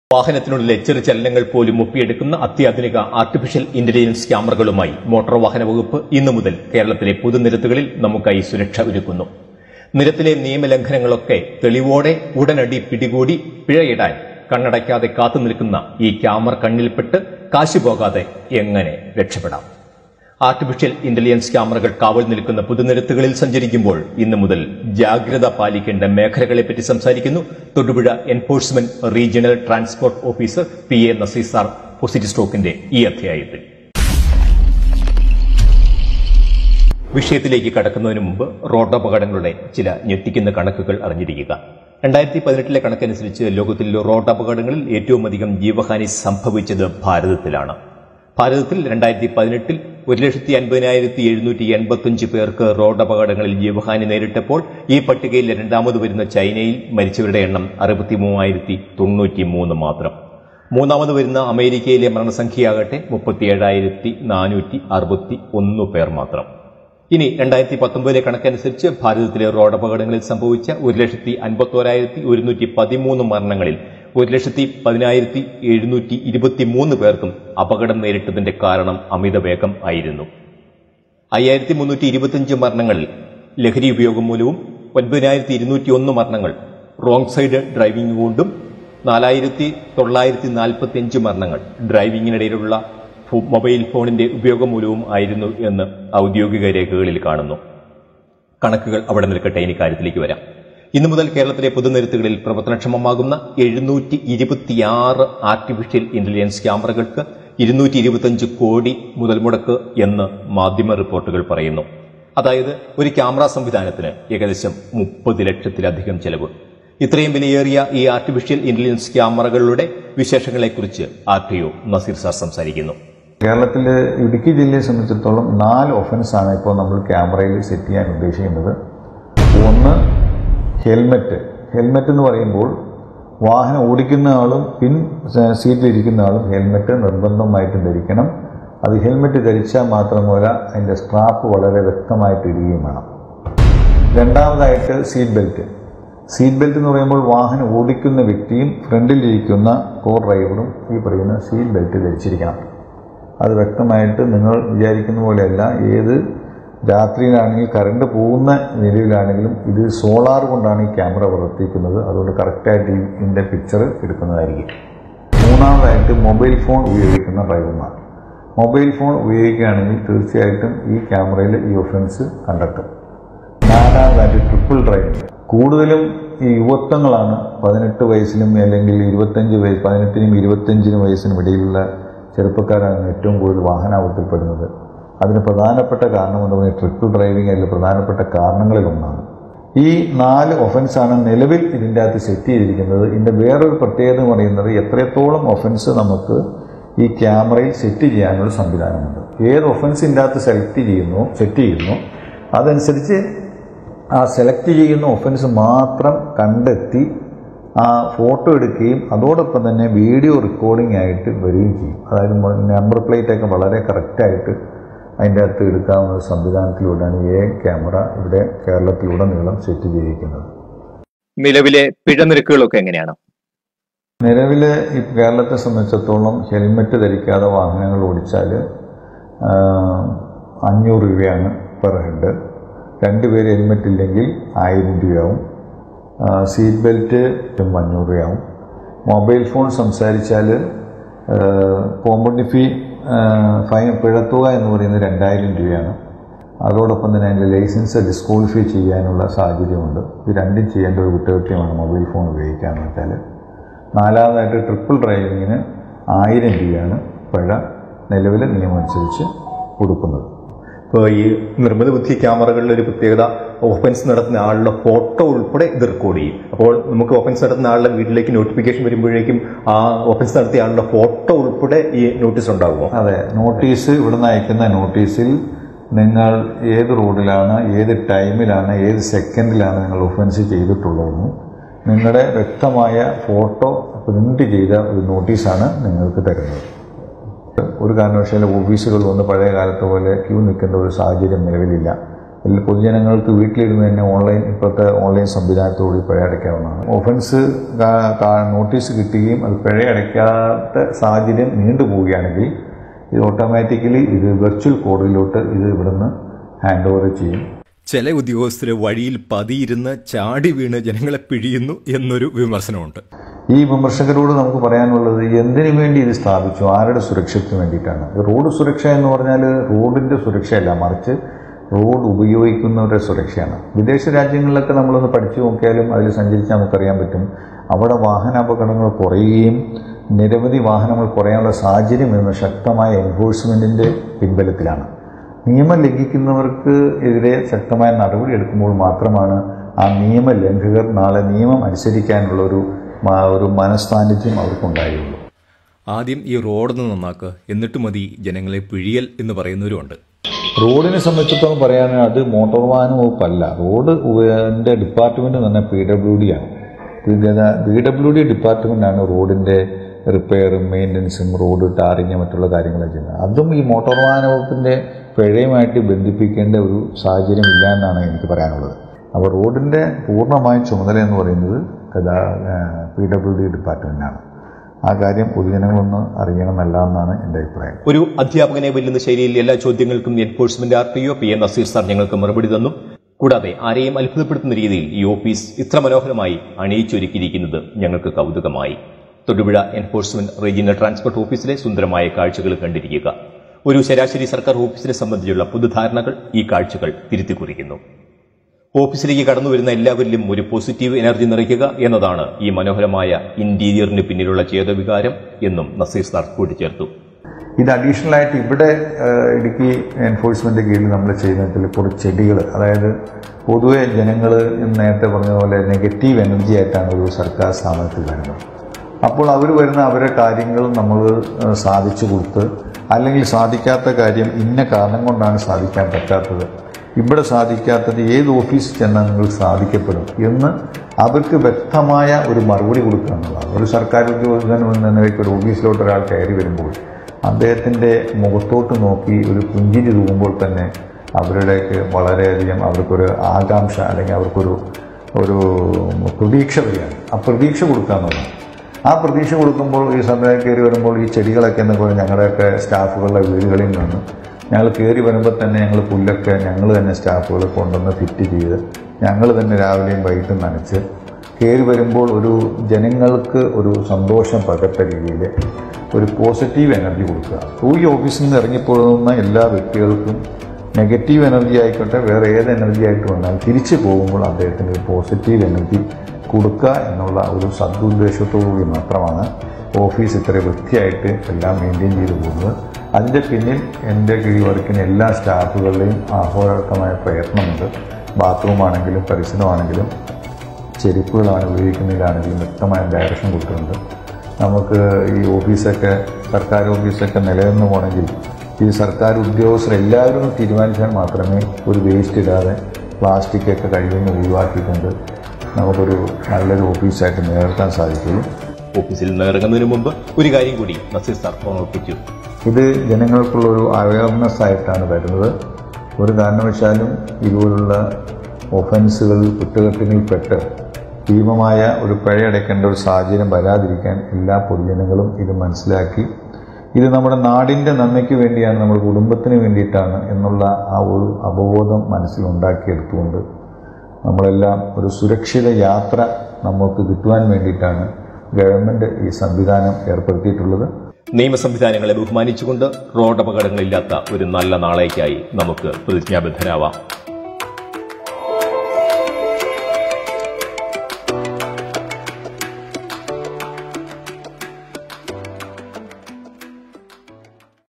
വാഹനത്തിനുള്ളിലെ ചെറു ചലനങ്ങൾ പോലും ഒപ്പിയെടുക്കുന്ന അത്യാധുനിക ആർട്ടിഫിഷ്യൽ ഇന്റലിജൻസ് ക്യാമറകളുമായി മോട്ടോർ വാഹന വകുപ്പ് ഇന്നു മുതൽ കേരളത്തിലെ പൊതുനിരത്തുകളിൽ നമുക്കായി സുരക്ഷ ഒരുക്കുന്നു നിരത്തിലെ നിയമലംഘനങ്ങളൊക്കെ തെളിവോടെ ഉടനടി പിടികൂടി പിഴയിടാൻ കണ്ണടയ്ക്കാതെ കാത്തു നിൽക്കുന്ന ഈ ക്യാമറ കണ്ണിൽപ്പെട്ട് കാശു പോകാതെ എങ്ങനെ രക്ഷപ്പെടാം ആർട്ടിഫിഷ്യൽ ഇന്റലിജൻസ് ക്യാമറകൾ കാവൽ നിൽക്കുന്ന പൊതുനിരത്തുകളിൽ സഞ്ചരിക്കുമ്പോൾ ഇന്നു മുതൽ ജാഗ്രത പാലിക്കേണ്ട മേഖലകളെപ്പറ്റി സംസാരിക്കുന്നു Thodupuzha enforcement regional transport officer P A നസീസാർ പോസിറ്റീവ് സ്റ്റോക്കിന്റെ ഈ അധ്യായത്തിൽ വിഷയത്തിലേക്ക് കടക്കുന്നതിന് മുമ്പ് റോഡപകടങ്ങളുടെ ചില ഞെട്ടിക്കുന്ന കണക്കുകൾ അറിഞ്ഞിരിക്കുക രണ്ടായിരത്തി പതിനെട്ടിലെ കണക്കനുസരിച്ച് ലോകത്തിൽ റോഡപകടങ്ങളിൽ ഏറ്റവും അധികം ജീവഹാനി സംഭവിച്ചത് ഭാരതത്തിലാണ് ഭാരതത്തിൽ രണ്ടായിരത്തി പതിനെട്ടിൽ ഒരു ലക്ഷത്തി അൻപതിനായിരത്തി എഴുന്നൂറ്റി എൺപത്തിയഞ്ച് പേർക്ക് റോഡ് അപകടങ്ങളിൽ ജീവഹാനി നേരിട്ടപ്പോൾ ഈ പട്ടികയിൽ രണ്ടാമത് വരുന്ന ചൈനയിൽ മരിച്ചവരുടെ എണ്ണം അറുപത്തി മൂവായിരത്തി തൊണ്ണൂറ്റി മൂന്ന് മാത്രം മൂന്നാമത് വരുന്ന അമേരിക്കയിലെ മരണസംഖ്യയാകട്ടെ മുപ്പത്തിയേഴായിരത്തി നാനൂറ്റി അറുപത്തി ഒന്ന് പേർ മാത്രം ഇനി രണ്ടായിരത്തി പത്തൊമ്പതിലെ കണക്കനുസരിച്ച് ഭാരതത്തിലെ റോഡ് അപകടങ്ങളിൽ സംഭവിച്ച ഒരു ലക്ഷത്തി അൻപത്തോരായിരത്തി ഒരുന്നൂറ്റി പതിമൂന്ന് മരണങ്ങളിൽ ഒരു ലക്ഷത്തി പതിനായിരത്തി എഴുന്നൂറ്റി ഇരുപത്തി മൂന്ന് പേർക്കും അപകടം നേരിട്ടതിന്റെ കാരണം അമിത വേഗം ആയിരുന്നു അയ്യായിരത്തി മുന്നൂറ്റി ഇരുപത്തിയഞ്ച് മരണങ്ങളിൽ ലഹരി ഉപയോഗം മൂലവും ഒൻപതിനായിരത്തി ഇരുന്നൂറ്റി ഒന്ന് മരണങ്ങൾ റോങ് സൈഡ് ഡ്രൈവിംഗ് കൊണ്ടും നാലായിരത്തി തൊള്ളായിരത്തി നാൽപ്പത്തി അഞ്ച് മരണങ്ങൾ ഡ്രൈവിംഗിനിടയിലുള്ള ഫോ- മൊബൈൽ ഫോണിന്റെ ഉപയോഗം മൂലവും ആയിരുന്നു എന്ന് ഔദ്യോഗിക രേഖകളിൽ കാണുന്നു കണക്കുകൾ അവിടെ നിൽക്കട്ടെ ഇനി കാര്യത്തിലേക്ക് വരാം ഇന്നു മുതൽ കേരളത്തിലെ പൊതുനിരത്തുകളിൽ പ്രവർത്തനക്ഷമമാകുന്ന എഴുന്നൂറ്റി ഇരുപത്തിയാറ് ആർട്ടിഫിഷ്യൽ ഇന്റലിജൻസ് ക്യാമറകൾക്ക് ഇരുന്നൂറ്റി ഇരുപത്തിയഞ്ച് കോടി മുതൽ മുടക്ക് എന്ന് മാധ്യമ റിപ്പോർട്ടുകൾ പറയുന്നു അതായത് ഒരു ക്യാമറ സംവിധാനത്തിന് ഏകദേശം മുപ്പത് ലക്ഷത്തിലധികം ചെലവ് ഇത്രയും വിലയേറിയ ഈ ആർട്ടിഫിഷ്യൽ ഇന്റലിജൻസ് ക്യാമറകളുടെ വിശേഷങ്ങളെക്കുറിച്ച് R T O Naseer sir സംസാരിക്കുന്നു കേരളത്തിലെ ഇടുക്കി ജില്ലയെ സംബന്ധിച്ചിടത്തോളം നാല് ഒഫൻസാണ് ഇപ്പോൾ നമ്മൾ ക്യാമറയിൽ സെറ്റ് ചെയ്യാൻ ഉദ്ദേശിക്കുന്നത് ഒന്ന് ഹെൽമെറ്റ് ഹെൽമെറ്റ് എന്ന് പറയുമ്പോൾ വാഹനം ഓടിക്കുന്ന ആളും പിൻ സീറ്റിലിരിക്കുന്ന ആളും ഹെൽമെറ്റ് നിർബന്ധമായിട്ടും ധരിക്കണം അത് ഹെൽമെറ്റ് ധരിച്ചാൽ മാത്രമല്ല അതിൻ്റെ സ്ട്രാപ്പ് വളരെ വ്യക്തമായിട്ട് ഇടുകയും വേണം രണ്ടാമതായിട്ട് സീറ്റ് ബെൽറ്റ് സീറ്റ് ബെൽറ്റ് എന്ന് പറയുമ്പോൾ വാഹനം ഓടിക്കുന്ന വ്യക്തിയും ഫ്രണ്ടിലിരിക്കുന്ന കോ ഡ്രൈവറും ഈ പറയുന്ന സീറ്റ് ബെൽറ്റ് ധരിച്ചിരിക്കണം അത് വ്യക്തമായിട്ട് നിങ്ങൾ വിചാരിക്കുന്ന പോലെയല്ല ഏത് രാത്രിയിലാണെങ്കിൽ കറണ്ട് പോകുന്ന നിലയിലാണെങ്കിലും ഇത് സോളാർ കൊണ്ടാണ് ഈ ക്യാമറ പ്രവർത്തിക്കുന്നത് അതുകൊണ്ട് കറക്റ്റായിട്ട് ഈ ഇതിൻ്റെ പിക്ചർ എടുക്കുന്നതായിരിക്കും മൂന്നാമതായിട്ട് മൊബൈൽ ഫോൺ ഉപയോഗിക്കുന്ന ഡ്രൈവർമാർ മൊബൈൽ ഫോൺ ഉപയോഗിക്കുകയാണെങ്കിൽ തീർച്ചയായിട്ടും ഈ ക്യാമറയിൽ ഈ ഒഫൻസ് കണ്ടെത്തും നാലാമതായിട്ട് ട്രിപ്പിൾ ഡ്രൈവിംഗ് കൂടുതലും ഈ യുവത്വങ്ങളാണ് പതിനെട്ട് വയസ്സിനും അല്ലെങ്കിൽ ഇരുപത്തഞ്ച് വയസ്സ് പതിനെട്ടിനും ഇരുപത്തഞ്ചിനും വയസ്സിനും ഇടയിലുള്ള ചെറുപ്പക്കാരാണ് ഏറ്റവും കൂടുതൽ വാഹനാപത്തിൽപ്പെടുന്നത് അതിന് പ്രധാനപ്പെട്ട കാരണം എന്ന് പറയുന്നത് ട്രിപ്പിൾ ഡ്രൈവിംഗ് അതിൽ പ്രധാനപ്പെട്ട കാരണങ്ങളിൽ ഒന്നാണ് ഈ നാല് ഒഫൻസാണ് നിലവിൽ ഇതിൻ്റെ അകത്ത് സെറ്റ് ചെയ്തിരിക്കുന്നത് ഇതിൻ്റെ വേറൊരു പ്രത്യേകത എന്ന് പറയുന്നത് എത്രത്തോളം ഒഫൻസ് നമുക്ക് ഈ ക്യാമറയിൽ സെറ്റ് ചെയ്യാനുള്ള സംവിധാനമുണ്ട് ഏത് ഒഫൻസിൻ്റെ അകത്ത് സെലക്ട് ചെയ്യുന്നു സെറ്റ് ചെയ്യുന്നു അതനുസരിച്ച് ആ സെലക്ട് ചെയ്യുന്ന ഒഫൻസ് മാത്രം കണ്ടെത്തി ആ ഫോട്ടോ എടുക്കുകയും അതോടൊപ്പം തന്നെ വീഡിയോ റെക്കോർഡിംഗ് ആയിട്ട് വരികയും ചെയ്യും അതായത് നമ്പർ പ്ലേറ്റ് ഒക്കെ വളരെ കറക്റ്റായിട്ട് അതിൻ്റെ അകത്ത് എടുക്കാവുന്ന ഒരു സംവിധാനത്തിലൂടെയാണ് എ ക്യാമറ ഇവിടെ കേരളത്തിലുടനീളം സെറ്റ് ചെയ്തിരിക്കുന്നത് നിലവിലെ പിഴ നിരക്കുകളൊക്കെ എങ്ങനെയാണ് നിലവിൽ ഈ കേരളത്തെ സംബന്ധിച്ചിടത്തോളം ഹെൽമെറ്റ് ധരിക്കാതെ വാഹനങ്ങൾ ഓടിച്ചാൽ അഞ്ഞൂറ് രൂപയാണ് പെർ ഹെഡ് രണ്ടുപേര് ഹെൽമെറ്റ് ഇല്ലെങ്കിൽ ആയിരം രൂപയാവും ആ, സീറ്റ് ബെൽറ്റ് അഞ്ഞൂറ് രൂപയാവും മൊബൈൽ ഫോൺ സംസാരിച്ചാൽ കോമ്പൗണ്ട് ഫീ ഫൈൻ പിഴത്തുക എന്ന് പറയുന്നത് രണ്ടായിരം രൂപയാണ് അതോടൊപ്പം തന്നെ അതിൻ്റെ ലൈസൻസ് ഡിസ്ക്വാളിഫൈ ചെയ്യാനുള്ള സാഹചര്യമുണ്ട് ഇത് രണ്ടും ചെയ്യേണ്ട ഒരു കുറ്റകൃത്യമാണ് മൊബൈൽ ഫോൺ ഉപയോഗിക്കുക എന്ന് വെച്ചാൽ നാലാമതായിട്ട് ട്രിപ്പിൾ ഡ്രൈവിങ്ങിന് ആയിരം രൂപയാണ് പിഴ നിലവിലെ നിയമം അനുസരിച്ച് കൊടുക്കുന്നത് ഇപ്പോൾ ഈ നിർമ്മിത ബുദ്ധി ക്യാമറകളിലെ ഒരു പ്രത്യേകത ഓഫൻസ് നടത്തുന്ന ആളുടെ ഫോട്ടോ ഉൾപ്പെടെ ഇത് റെക്കോർഡ് ചെയ്യും അപ്പോൾ നമുക്ക് ഓഫൻസ് നടത്തുന്ന ആളുടെ വീട്ടിലേക്ക് നോട്ടിഫിക്കേഷൻ വരുമ്പോഴേക്കും ആ ഓഫൻസ് നടത്തിയ ആളുടെ ഫോട്ടോ ഉൾപ്പെടെ ഈ നോട്ടീസ് ഉണ്ടാകുമോ അതെ നോട്ടീസ് ഇവിടുന്ന് അയക്കുന്ന നോട്ടീസിൽ നിങ്ങൾ ഏത് റോഡിലാണ് ഏത് ടൈമിലാണ് ഏത് സെക്കൻഡിലാണ് നിങ്ങൾ ഒഫൻസ് ചെയ്തിട്ടുള്ളതെന്നും നിങ്ങളുടെ വ്യക്തമായ ഫോട്ടോ പ്രിന്റ് ചെയ്ത ഒരു നോട്ടീസാണ് നിങ്ങൾക്ക് തരുന്നത് ഒരു കാരണവശാലും ഓഫീസുകൾ വന്ന് പഴയ കാലത്തെ പോലെ ക്യൂ നിൽക്കേണ്ട ഒരു സാഹചര്യം നിലവിലില്ല എല്ലാ പൊതുജനങ്ങൾക്ക് വീട്ടിലിരുന്ന് തന്നെ ഓൺലൈൻ ഇപ്പോഴത്തെ ഓൺലൈൻ സംവിധാനത്തോടുകൂടി പിഴ അടയ്ക്കാവുന്നതാണ് ഒഫൻസ് കാ- കാ- നോട്ടീസ് കിട്ടുകയും അത് പിഴ അടയ്ക്കാത്ത സാഹചര്യം നീണ്ടുപോവുകയാണെങ്കിൽ ഇത് ഓട്ടോമാറ്റിക്കലി ഇത് വെർച്വൽ കോഡിലോട്ട് ഇത് ഇവിടുന്ന് ഹാൻഡ് ഓവർ ചെയ്യും ചില ഉദ്യോഗസ്ഥര് വഴിയിൽ പതിയിരുന്ന് ചാടി വീണ് ജനങ്ങളെ പിഴിയുന്നു എന്നൊരു വിമർശനമുണ്ട് ഈ വിമർശകരോട് നമുക്ക് പറയാനുള്ളത് എന്തിനു വേണ്ടി ഇത് സ്ഥാപിച്ചു ആരുടെ സുരക്ഷയ്ക്ക് വേണ്ടിയിട്ടാണ് ഈ റോഡ് സുരക്ഷ എന്ന് പറഞ്ഞാൽ റോഡിന്റെ സുരക്ഷയല്ല മറിച്ച് റോഡ് ഉപയോഗിക്കുന്നവരുടെ സുരക്ഷയാണ് വിദേശ രാജ്യങ്ങളിലൊക്കെ നമ്മളൊന്ന് പഠിച്ചു നോക്കിയാലും അതിൽ സഞ്ചരിച്ചാൽ നമുക്കറിയാൻ പറ്റും അവിടെ വാഹനാപകടങ്ങൾ കുറയുകയും നിരവധി വാഹനങ്ങൾ കുറയാനുള്ള സാഹചര്യം എന്ന ശക്തമായ എൻഫോഴ്സ്മെന്റിന്റെ പിൻബലത്തിലാണ് നിയമം ലംഘിക്കുന്നവർക്ക് എതിരെ ശക്തമായ നടപടി എടുക്കുമ്പോൾ മാത്രമാണ് ആ നിയമലംഘകർ നാളെ നിയമം അനുസരിക്കാനുള്ള ഒരു മ- ഒരു മനസ്ഥാന്നിധ്യം അവർക്കുണ്ടായുള്ളൂ ആദ്യം ഈ റോഡൊന്ന് നന്നാക്കുക എന്നിട്ട് മതി ജനങ്ങളെ പിഴിയൽ എന്ന് പറയുന്നവരുമുണ്ട് റോഡിനെ സംബന്ധിച്ചിടത്തോളം പറയുകയാണെങ്കിൽ അത് മോട്ടോർ വാഹന വകുപ്പല്ല റോഡ് ന്റെ ഡിപ്പാർട്ട്മെന്റ് തന്നെ പി ഡബ്ല്യു ഡി ആണ് പി ഡബ്ല്യു ഡി ഡിപ്പാർട്ട്മെന്റാണ് റോഡിന്റെ റിപ്പയറും മെയിൻ്റനൻസും റോഡ് ടാറിങ് മറ്റുള്ള കാര്യങ്ങളൊക്കെ ചെയ്യുന്നത് അതും ഈ മോട്ടോർ വാഹന വകുപ്പിന്റെ പിഴയുമായിട്ട് ബന്ധിപ്പിക്കേണ്ട ഒരു സാഹചര്യം ഇല്ല എന്നാണ് എനിക്ക് പറയാനുള്ളത് അപ്പോൾ റോഡിന്റെ പൂർണ്ണമായ ചുമതല എന്ന് പറയുന്നത് ഗതാ പി ഡബ്ല്യു ഡി ഡിപ്പാർട്ട്മെന്റാണ് ആ കാര്യം പൊതുജനങ്ങളൊന്ന് അറിയണമെന്നല്ല എന്നാണ് എൻ്റെ അഭിപ്രായം ഒരു അധ്യാപകനെ വെല്ലുന്ന ശൈലിയിൽ എല്ലാ ചോദ്യങ്ങൾക്കും enforcement R T O P N Naseer sir ഞങ്ങൾക്ക് മറുപടി തന്നു കൂടാതെ ആരെയും അത്ഭുതപ്പെടുത്തുന്ന രീതിയിൽ ഈ ഓഫീസ് ഇത്ര മനോഹരമായി അണിയിച്ചൊരുക്കിയിരിക്കുന്നത് ഞങ്ങൾക്ക് കൗതുകമായി തൊടുപുഴ എൻഫോഴ്സ്മെന്റ് റീജിയണൽ ട്രാൻസ്പോർട്ട് ഓഫീസിലെ സുന്ദരമായ കാഴ്ചകൾ കണ്ടിരിക്കുക ഒരു ശരാശരി സർക്കാർ ഓഫീസിനെ സംബന്ധിച്ചുള്ള പുതുധാരണകൾ ഈ കാഴ്ചകൾ തിരുത്തി കുറിക്കുന്നു ഓഫീസിലേക്ക് കടന്നു വരുന്ന എല്ലാവരിലും ഒരു പോസിറ്റീവ് എനർജി നിറയ്ക്കുക എന്നതാണ് ഈ മനോഹരമായ ഇന്റീരിയറിന് പിന്നിലുള്ള ചേതവികാരം എന്നും നസീർ സാർ കൂട്ടിച്ചേർത്തു ഇത് അഡീഷണൽ ആയിട്ട് ഇവിടെ ആ, ഇടുക്കി എൻഫോഴ്സ്മെന്റ് കീഴിൽ നമ്മൾ ചെയ്യുന്നതിൽ കുറച്ച് ചെടികൾ അതായത് പൊതുവെ ജനങ്ങൾ നേരത്തെ പറഞ്ഞ പോലെ നെഗറ്റീവ് എനർജി ആയിട്ടാണ് ഒരു സർക്കാർ സ്ഥാപനത്തിൽ വരുന്നത് അപ്പോൾ അവർ വരുന്ന അവരുടെ കാര്യങ്ങൾ നമ്മൾ ആ, സാധിച്ചു കൊടുത്ത് അല്ലെങ്കിൽ സാധിക്കാത്ത കാര്യം ഇന്ന കാരണം കൊണ്ടാണ് സാധിക്കാൻ പറ്റാത്തത് ഇവിടെ സാധിക്കാത്തത് ഏത് ഓഫീസിൽ ചെന്നാൽ നിങ്ങൾക്ക് സാധിക്കപ്പെടും എന്ന് അവർക്ക് വ്യക്തമായ ഒരു മറുപടി കൊടുക്കുക എന്നുള്ളതാണ് ഒരു സർക്കാർ ഉദ്യോഗസ്ഥൻ എന്ന നിലയ്ക്ക് ഒരു ഓഫീസിലോട്ട് ഒരാൾ കയറി വരുമ്പോൾ അദ്ദേഹത്തിൻ്റെ മുഖത്തോട്ട് നോക്കി ഒരു പുഞ്ചിരി തൂകുമ്പോൾ തന്നെ അവരുടെയൊക്കെ വളരെയധികം അവർക്കൊരു ആകാംക്ഷ അല്ലെങ്കിൽ അവർക്കൊരു ഒരു പ്രതീക്ഷ വരികയാണ് ആ പ്രതീക്ഷ കൊടുക്കുക എന്നുള്ളതാണ് ആ പ്രതീക്ഷ കൊടുക്കുമ്പോൾ ഈ സമയം കയറി വരുമ്പോൾ ഈ ചെടികളൊക്കെ എന്ന് പറഞ്ഞാൽ ഞങ്ങളുടെയൊക്കെ സ്റ്റാഫുകളുടെ വീടുകളിൽ നിന്ന് ഞങ്ങൾ കയറി വരുമ്പോൾ തന്നെ ഞങ്ങൾ പുല്ലൊക്കെ ഞങ്ങൾ തന്നെ സ്റ്റാഫുകൾ കൊണ്ടുവന്ന് ഫിറ്റ് ചെയ്ത് ഞങ്ങൾ തന്നെ രാവിലെയും വൈകിട്ടും നനച്ച് കയറി വരുമ്പോൾ ഒരു ജനങ്ങൾക്ക് ഒരു സന്തോഷം പകർത്ത രീതിയിൽ ഒരു പോസിറ്റീവ് എനർജി കൊടുക്കുക അപ്പോൾ ഈ ഓഫീസിൽ നിന്ന് ഇറങ്ങിപ്പോകുന്ന എല്ലാ വ്യക്തികൾക്കും നെഗറ്റീവ് എനർജി ആയിക്കോട്ടെ വേറെ ഏത് എനർജി ആയിട്ട് വന്നാലും തിരിച്ചു പോകുമ്പോൾ അദ്ദേഹത്തിന് ഒരു പോസിറ്റീവ് എനർജി കൊടുക്കുക എന്നുള്ള ഒരു സദുദ്ദേശത്തോടുകൂടി മാത്രമാണ് ഓഫീസ് ഇത്ര വൃത്തിയായിട്ട് എല്ലാം മെയിൻറ്റെയിൻ ചെയ്തു പോകുന്നത് അതിൻ്റെ പിന്നിൽ എൻ്റെ കീഴിൽ വർക്കുന്ന എല്ലാ സ്റ്റാഫുകളുടെയും ആഹോരാർത്ഥമായ പ്രയത്നമുണ്ട് ബാത്റൂം ആണെങ്കിലും പരിസരമാണെങ്കിലും ചെരുപ്പുകളാണ് ഉപയോഗിക്കുന്നതിലാണെങ്കിലും വ്യക്തമായ ഡയറക്ഷൻ കൊടുക്കുന്നുണ്ട് നമുക്ക് ഈ ഓഫീസൊക്കെ സർക്കാർ ഓഫീസൊക്കെ നിലനിന്ന് പോകണമെങ്കിൽ ഈ സർക്കാർ ഉദ്യോഗസ്ഥർ എല്ലാവരും ഒന്ന് തീരുമാനിച്ചാൽ മാത്രമേ ഒരു വേസ്റ്റ് ഇടാതെ പ്ലാസ്റ്റിക് ഒക്കെ കഴിയുന്ന ഒഴിവാക്കിക്കൊണ്ട് നമുക്കൊരു നല്ലൊരു ഓഫീസായിട്ട് നിലനിർത്താൻ സാധിക്കുള്ളൂ ഓഫീസിൽ നിന്ന് ഇറങ്ങുന്നതിന് മുമ്പ് ഒരു കാര്യം കൂടി നസീർ സാർ ഓർമ്മിപ്പിച്ചു ഇത് ജനങ്ങൾക്കുള്ള ഒരു അവയർനെസ് ആയിട്ടാണ് വരുന്നത് ഒരു കാരണവശാലും ഇതുപോലുള്ള ഒഫൻസുകൾ കുറ്റകൃത്യങ്ങളിൽപ്പെട്ട് ഭീമമായ ഒരു പിഴയടയ്ക്കേണ്ട ഒരു സാഹചര്യം വരാതിരിക്കാൻ എല്ലാ പൊതുജനങ്ങളും ഇത് മനസ്സിലാക്കി ഇത് നമ്മുടെ നാടിൻ്റെ നന്മയ്ക്ക് വേണ്ടിയാണ് നമ്മുടെ കുടുംബത്തിന് വേണ്ടിയിട്ടാണ് എന്നുള്ള ആ ഒരു അവബോധം മനസ്സിലുണ്ടാക്കിയെടുത്തുകൊണ്ട് നമ്മളെല്ലാം ഒരു സുരക്ഷിത യാത്ര നമുക്ക് കിട്ടുവാൻ വേണ്ടിയിട്ടാണ് ഗവൺമെൻറ് ഈ സംവിധാനം ഏർപ്പെടുത്തിയിട്ടുള്ളത് നിയമ സംവിധാനങ്ങളെ ബഹുമാനിച്ചുകൊണ്ട് റോഡ് അപകടങ്ങളില്ലാത്ത ഒരു നല്ല നാളേക്കായി നമുക്ക് പ്രതിജ്ഞാബദ്ധരാവാം